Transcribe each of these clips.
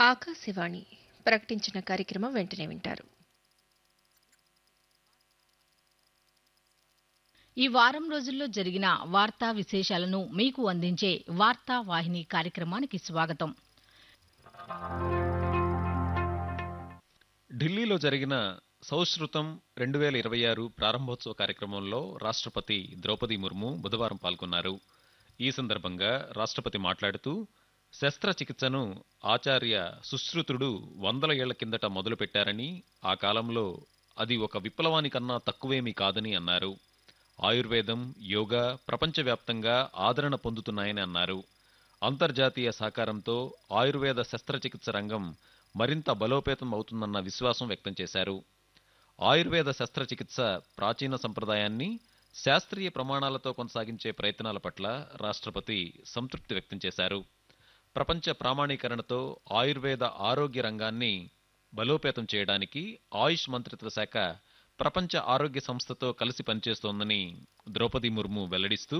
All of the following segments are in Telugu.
ఆకాశవాణి ప్రకటించిన కార్యక్రమం వెంటనే వింటారు ఈ వారం రోజుల్లో జరిగిన వార్తా విశేషాలను మీకు అందించే వార్తా వాహిని కార్యక్రమానికి స్వాగతం ఢిల్లీలో జరిగిన సౌశ్రుతం రెండు వేల ఇరవై ఆరు ప్రారంభోత్సవ కార్యక్రమంలో రాష్ట్రపతి ద్రౌపది ముర్ము బుధవారం పాల్గొన్నారు ఈ సందర్భంగా రాష్ట్రపతి మాట్లాడుతూ శస్త్రచికిత్సను ఆచార్య సుశ్రుతుడు వందల ఏళ్ల కిందట మొదలుపెట్టారని ఆ కాలంలో అది ఒక విప్లవానికన్నా తక్కువేమీ కాదని అన్నారు ఆయుర్వేదం యోగా ప్రపంచవ్యాప్తంగా ఆదరణ పొందుతున్నాయని అన్నారు అంతర్జాతీయ సహకారంతో ఆయుర్వేద శస్త్రచికిత్స రంగం మరింత బలోపేతం అవుతుందన్న విశ్వాసం వ్యక్తం చేశారు ఆయుర్వేద శస్త్రచికిత్స ప్రాచీన సంప్రదాయాన్ని శాస్త్రీయ ప్రమాణాలతో కొనసాగించే ప్రయత్నాల పట్ల రాష్ట్రపతి సంతృప్తి వ్యక్తం చేశారు ప్రపంచ ప్రామాణీకరణతో ఆయుర్వేద ఆరోగ్య రంగాన్ని బలోపేతం చేయడానికి ఆయుష్ మంత్రిత్వ శాఖ ప్రపంచ ఆరోగ్య సంస్థతో కలిసి పనిచేస్తోందని ద్రౌపది ముర్ము వెల్లడిస్తూ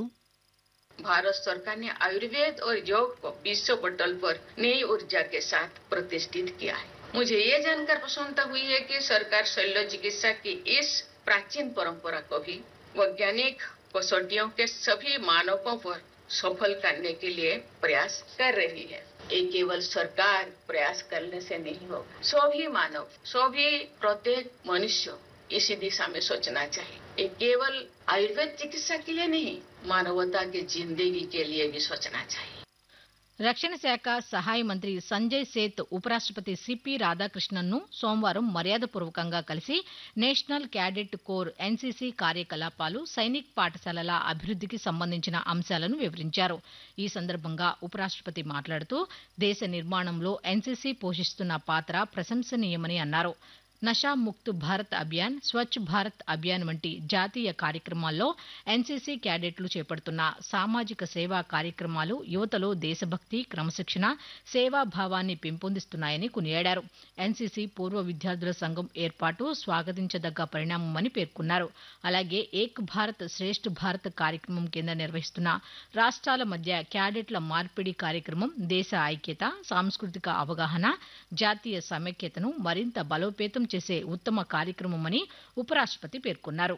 भारत सरकार ने आयुर्वेद और योग को विश्व पटल पर नई ऊर्जा के साथ प्रतिष्ठित किया है मुझे ये जानकर प्रसन्नता हुई है कि सरकार शल्य चिकित्सा की इस प्राचीन परंपरा को भी वैज्ञानिक कसौटियों के सभी मानकों पर सफल करने के लिए प्रयास कर रही है ये केवल सरकार प्रयास करने से नहीं होगा सभी मानव सभी प्रत्येक मनुष्य इसी दिशा में सोचना चाहिए ये केवल आयुर्वेद चिकित्सा के लिए नहीं मानवता की जिंदगी के लिए भी सोचना चाहिए రక్షణ శాఖ సహాయ మంత్రి సంజయ్ సేత్ ఉపరాష్ట్రపతి సిపి రాధాకృష్ణన్ను సోమవారం మర్యాదపూర్వకంగా కలిసి నేషనల్ క్యాడెట్ కోర్ ఎన్సీసీ కార్యకలాపాలు సైనిక్ పాఠశాలల అభివృద్ధికి సంబంధించిన అంశాలను వివరించారు ఈ సందర్భంగా ఉపరాష్ట్రపతి మాట్లాడుతూ దేశ నిర్మాణంలో ఎన్సీసీ పోషిస్తున్న పాత్ర ప్రశంసనీయమని అన్నారు నషా ముక్త్ భారత్ అభియాన్ స్వచ్ఛ భారత్ అభియాన్ వంటి జాతీయ కార్యక్రమాల్లో ఎన్సీసీ క్యాడెట్లు చేపడుతున్న సామాజిక సేవా కార్యక్రమాలు యువతలో దేశభక్తి క్రమశిక్షణ సేవాభావాన్ని పెంపొందిస్తున్నాయని కొనియాడారు ఎన్సీసీ పూర్వ విద్యార్థుల సంఘం ఏర్పాటు స్వాగతించదగ్గ పరిణామమని పేర్కొన్నారు అలాగే ఏక్ భారత్ శ్రేష్ఠ భారత్ కార్యక్రమం కింద నిర్వహిస్తున్న రాష్ట్రాల మధ్య క్యాడెట్ల మార్పిడి కార్యక్రమం దేశ ఐక్యత సాంస్కృతిక అవగాహన జాతీయ సమైక్యతను మరింత బలోపేతం చేసే ఉత్తమ కార్యక్రమమని ఉపరాష్ట్రపతి పేర్కొన్నారు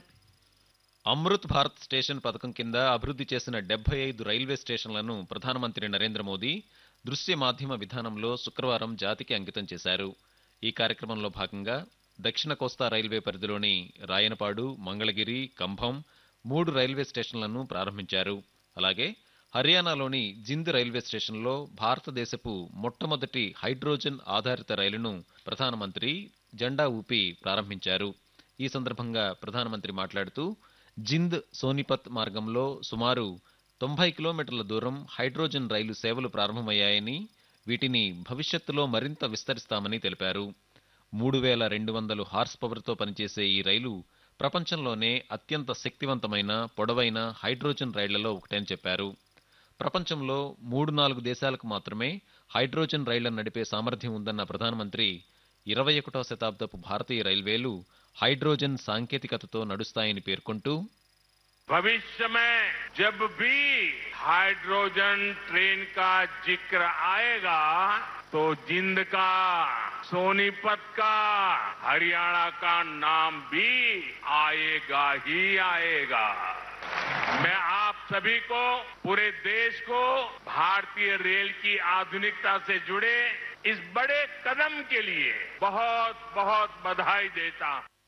అమృత్ భారత్ స్టేషన్ పథకం కింద అభివృద్ధి చేసిన డెబ్బై ఐదు రైల్వే స్టేషన్లను ప్రధానమంత్రి నరేంద్ర మోదీ దృశ్య మాధ్యమ విధానంలో శుక్రవారం జాతికి అంకితం చేశారు ఈ కార్యక్రమంలో భాగంగా దక్షిణ కోస్తా రైల్వే పరిధిలోని రాయనపాడు మంగళగిరి కంభం మూడు రైల్వే స్టేషన్లను ప్రారంభించారు అలాగే హర్యానాలోని జింద్ రైల్వే స్టేషన్లో భారతదేశపు మొట్టమొదటి హైడ్రోజన్ ఆధారిత రైలును ప్రధానమంత్రి జెండా ఊపి ప్రారంభించారు ఈ సందర్భంగా ప్రధానమంత్రి మాట్లాడుతూ జింద్ సోనిపత్ మార్గంలో సుమారు తొంభై కిలోమీటర్ల దూరం హైడ్రోజన్ రైలు సేవలు ప్రారంభమయ్యాయని వీటిని భవిష్యత్తులో మరింత విస్తరిస్తామని తెలిపారు మూడు వేల రెండు వందలు హార్స్ పవర్తో పనిచేసే ఈ రైలు ప్రపంచంలోనే అత్యంత శక్తివంతమైన పొడవైన హైడ్రోజన్ రైళ్లలో ఒకటని చెప్పారు ప్రపంచంలో మూడు నాలుగు దేశాలకు మాత్రమే హైడ్రోజన్ రైళ్లను నడిపే సామర్థ్యం ఉందన్న ప్రధానమంత్రి ఇరవై ఒకటో శతాబ్దపు భారతీయ రైల్వేలు హైడ్రోజన్ సాంకేతికతతో నడుస్తాయని పేర్కొంటూ भविष्य में जब भी हाइड्रोजन ट्रेन का जिक्र आएगा तो जिंद का सोनीपत का हरियाणा का नाम भी आएगा ही आएगा मैं आप सभी को पूरे देश को भारतीय रेल की आधुनिकता से जुड़े इस बड़े कदम के लिए बहुत बहुत बधाई देता हूं